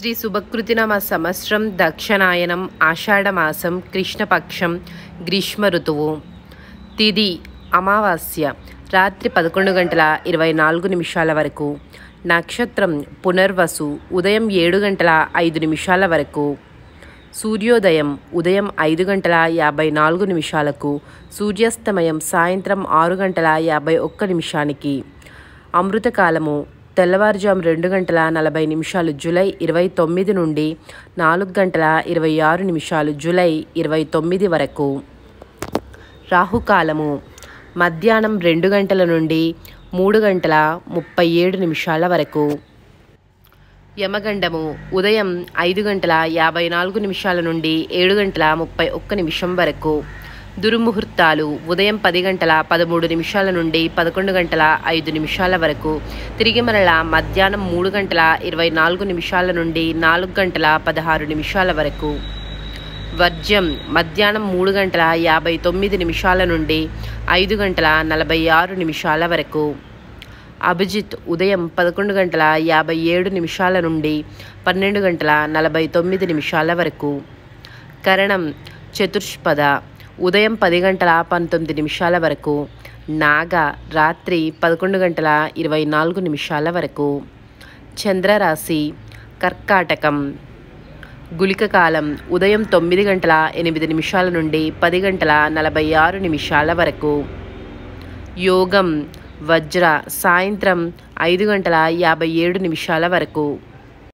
శ్రీ శుభకృతినామ సంవత్సరం దక్షిణాయనం ఆషాఢమాసం కృష్ణపక్షం గ్రీష్మ ఋతువు తిది అమావాస్య రాత్రి పదకొండు గంటల ఇరవై నాలుగు నిమిషాల వరకు నక్షత్రం పునర్వసు ఉదయం ఏడు గంటల ఐదు నిమిషాల వరకు సూర్యోదయం ఉదయం ఐదు గంటల యాభై నాలుగు నిమిషాలకు సూర్యాస్తమయం సాయంత్రం ఆరు గంటల యాభై ఒక్క నిమిషానికి అమృతకాలము తెల్లవారుజాము రెండు గంటల నలభై నిమిషాలు జూలై ఇరవై తొమ్మిది నుండి నాలుగు గంటల ఇరవై ఆరు నిమిషాలు జూలై ఇరవై తొమ్మిది వరకు రాహుకాలము మధ్యాహ్నం రెండు గంటల నుండి మూడు గంటల ముప్పై ఏడు నిమిషాల వరకు యమగండము ఉదయం ఐదు గంటల యాభై నాలుగు నిమిషాల నుండి ఏడు గంటల ముప్పై ఒక్క నిమిషం వరకు దుర్ముహూర్తాలు ఉదయం పది గంటల పదమూడు నిమిషాల నుండి పదకొండు గంటల ఐదు నిమిషాల వరకు తిరిగి మరల మధ్యాహ్నం మూడు గంటల ఇరవై నాలుగు నిమిషాల నుండి నాలుగు గంటల పదహారు నిమిషాల వరకు వర్జ్యం మధ్యాహ్నం మూడు గంటల యాభై తొమ్మిది నిమిషాల నుండి ఐదు గంటల నలభై ఆరు నిమిషాల వరకు అభిజిత్ ఉదయం పదకొండు గంటల యాభై ఏడు నిమిషాల నుండి పన్నెండు గంటల నలభై తొమ్మిది నిమిషాల వరకు కరణం చతుష్పద ఉదయం పది గంటల పంతొమ్మిది నిమిషాల వరకు నాగ రాత్రి పదకొండు గంటల ఇరవై నాలుగు నిమిషాల వరకు చంద్రరాశి కర్కాటకం గుళిక కాలం ఉదయం తొమ్మిది గంటల ఎనిమిది నిమిషాల నుండి పది గంటల నలభై ఆరు నిమిషాల వరకు యోగం వజ్ర సాయంత్రం ఐదు గంటల యాభై ఏడు నిమిషాల వరకు